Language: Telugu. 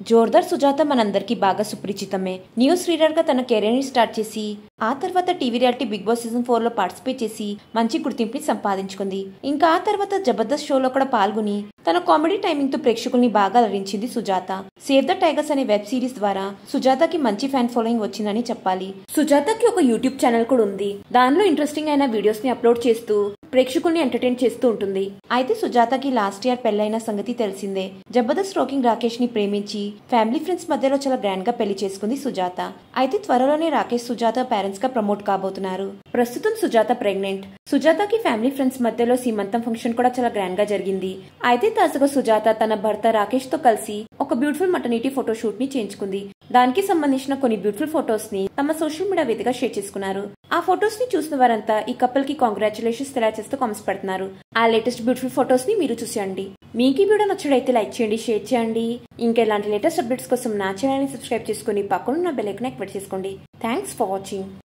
జోర్దార్ సుజాత మనందరికీ బాగా సుపరిచితమే న్యూస్ రీడర్ గా తన కెరీర్ ని స్టార్ట్ చేసి ఆ తర్వాత TV reality Bigg Boss season four లో పార్టిసిపేట్ చేసి మంచి గుర్తింపుని సంపాదించుకుంది ఇంకా ఆ తర్వాత జబర్దస్త్ షోలో కూడా పాల్గొని తన కామెడీ టైమింగ్ తో ప్రేక్షకుల్ని బాగా అలరించింది సుజాత సేవ్ ద టైగర్స్ అనే వెబ్ సిరీస్ ద్వారా సుజాతకి మంచి ఫ్యాన్ ఫాలోయింగ్ వచ్చిందని చెప్పాలి సుజాతకి ఒక యూట్యూబ్ ఛానల్ కూడా ఉంది దానిలో ఇంట్రెస్టింగ్ అయిన వీడియోస్ ని అప్లోడ్ చేస్తూ ప్రేక్షకుల్ని ఎంటర్టైన్ చేస్తూ ఉంటుంది అయితే సుజాతకి లాస్ట్ ఇయర్ పెళ్లైన సంగతి తెలిసిందే జబర్దస్త్ రోకింగ్ రాకేష్ ని ప్రేమించి ఫ్యామిలీ ఫ్రెండ్స్ మధ్యలో చాలా గ్రాండ్ గా పెళ్లి చేసుకుంది సుజాత అయితే త్వరలోనే రాకేష్ సుజాత పేరెంట్స్ గా ప్రమోట్ కాబోతున్నారు ప్రస్తుతం సుజాత ప్రెగ్నెంట్ సుజాతకి ఫ్యామిలీ ఫ్రెండ్స్ మధ్యలో సీమంతం ఫంక్షన్ కూడా చాలా గ్రాండ్ గా జరిగింది అయితే తాజాగా సుజాత తన భర్త రాకేష్ తో కలిసి ఒక బ్యూటిఫుల్ మటర్నిటీ ఫోటో షూట్ ని చేయించుకుంది దానికి సంబంధించిన కొన్ని బ్యూటిఫుల్ ఫొటోస్ ని తమ సోషల్ మీడియా వేదికగా షేర్ చేసుకున్నారు ఆ ఫొటోస్ ని చూసిన వారంతా ఈ కపుల్ కి కాంగ్రాచులేషన్స్ తెలియజేస్తూ కామెంట్స్ పెడుతున్నారు ఆ లేటెస్ట్ బ్యూటిఫుల్ ఫొటోస్ ని మీరు చూసేయండి మీకు ఈ వీడియో నచ్చడైతే లైక్ చేయండి షేర్ చేయండి ఇంకా ఇలాంటి లేటెస్ట్ అప్డేట్స్ కోసం నా ఛానల్ ని సబ్స్క్రైబ్ చేసుకుని పక్కన ఉన్న బెల్ ఐకాన్ యాక్టివేట్ చేసుకోండి థ్యాంక్స్ ఫర్ వాచింగ్